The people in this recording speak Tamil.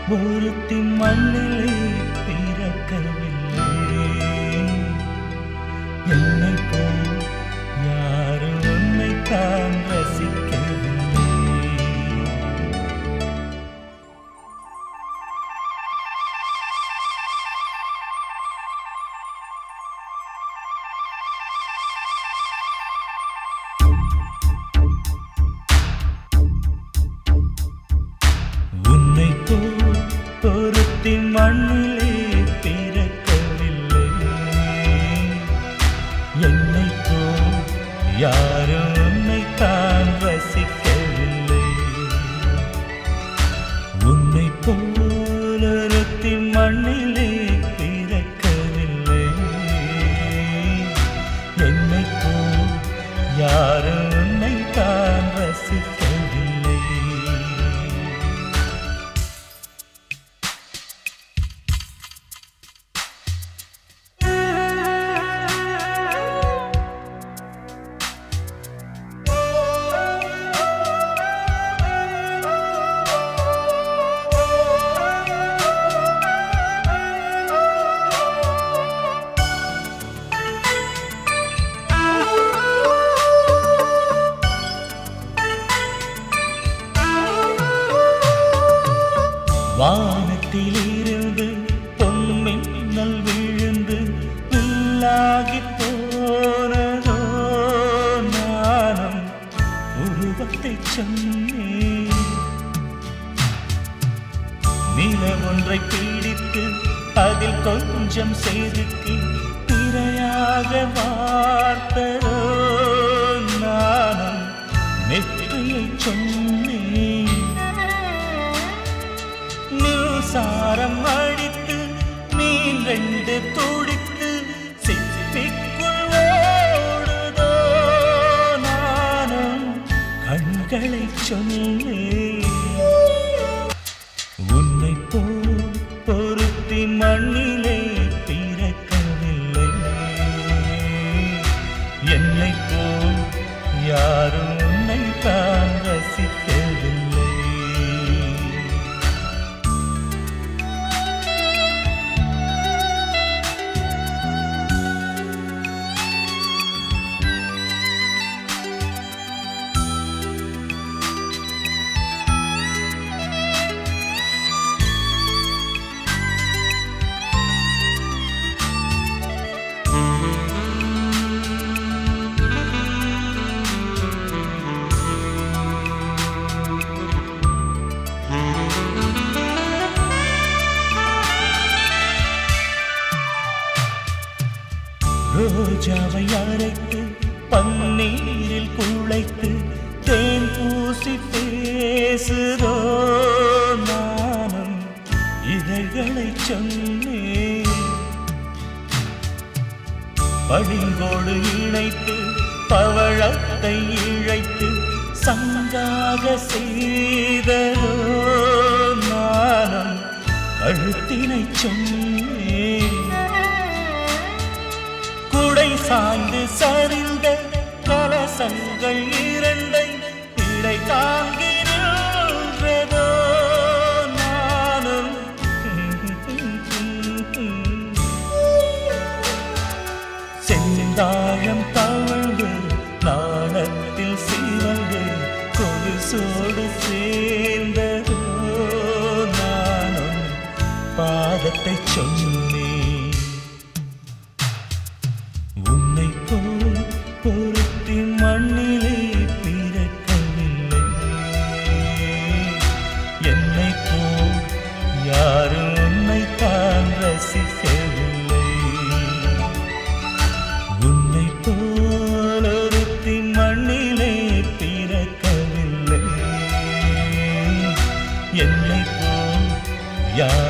ஒருத்தி மண்ணிலே பிறக்கவில்லை என்னை போல் யாரும் உன்னை தான் ரசிக்கவில்லை உன்னை போல் ஒருத்தி மண்ணிலே பிறக்கவில்லை என்னை போல் யாரும் உன்னை தான் ரசிக்கவில்லை உன்னை போல் ஒருத்தி மண்ணிலே பிறக்கவில்லை என்னை போல் யாரும் உன்னை தான் ரசிக்கவில்லை வானத்திலிருந்து பொன்மின்னல் விழுந்து வில்லாகி போனதோ நானும் உருவத்தை சொன்னேன் நில ஒன்றை பீடித்து அதில் கொஞ்சம் செதுக்கி திரையாக வார்த்ததோ நானும் நெற்றியை சொன்னேன் நில்சாரம் அடித்து மீன் ரெண்டு துடித்து சிப்பிக்குள் ஓடுதோ நானும் கண்களை சொன்னேன் உன்னை போல் பொருத்தி மண்ணிலே பிறக்கவில்லை என்னை போல் யாரும் உன்னை தான் ரசிக்கவில்லை ரோஜாவை அரைத்து பன்னீரில் குழைத்து தேன் பூசி பேசுதோ நானும் இதழ்களை சொன்னேன் பளிங்கோடு இணைத்து பவழத்தை இழைத்து சங்காக செய்ததோ நானும் கழுத்தினை சொன்னேன் குடை சாய்ந்து சரிந்த கலசங்கள் இரண்டை இடை தாங்கி நின்றதோ நானும் செந்தாழம் தவழ்ந்து நாணத்தில் சிவந்து கொலுசோடு சேர்ந்ததோ நானும் பாதத்தை சொன்னேன் உன்னை போல் பொருத்தி மண்ணிலே பிறக்கவில்லை என்னை போல் யாரும் உன்னை தான் ரசிக்கவில்லை உன்னை போல் ஒருத்தி மண்ணிலே பிறக்கவில்லை என்னை போல் யார்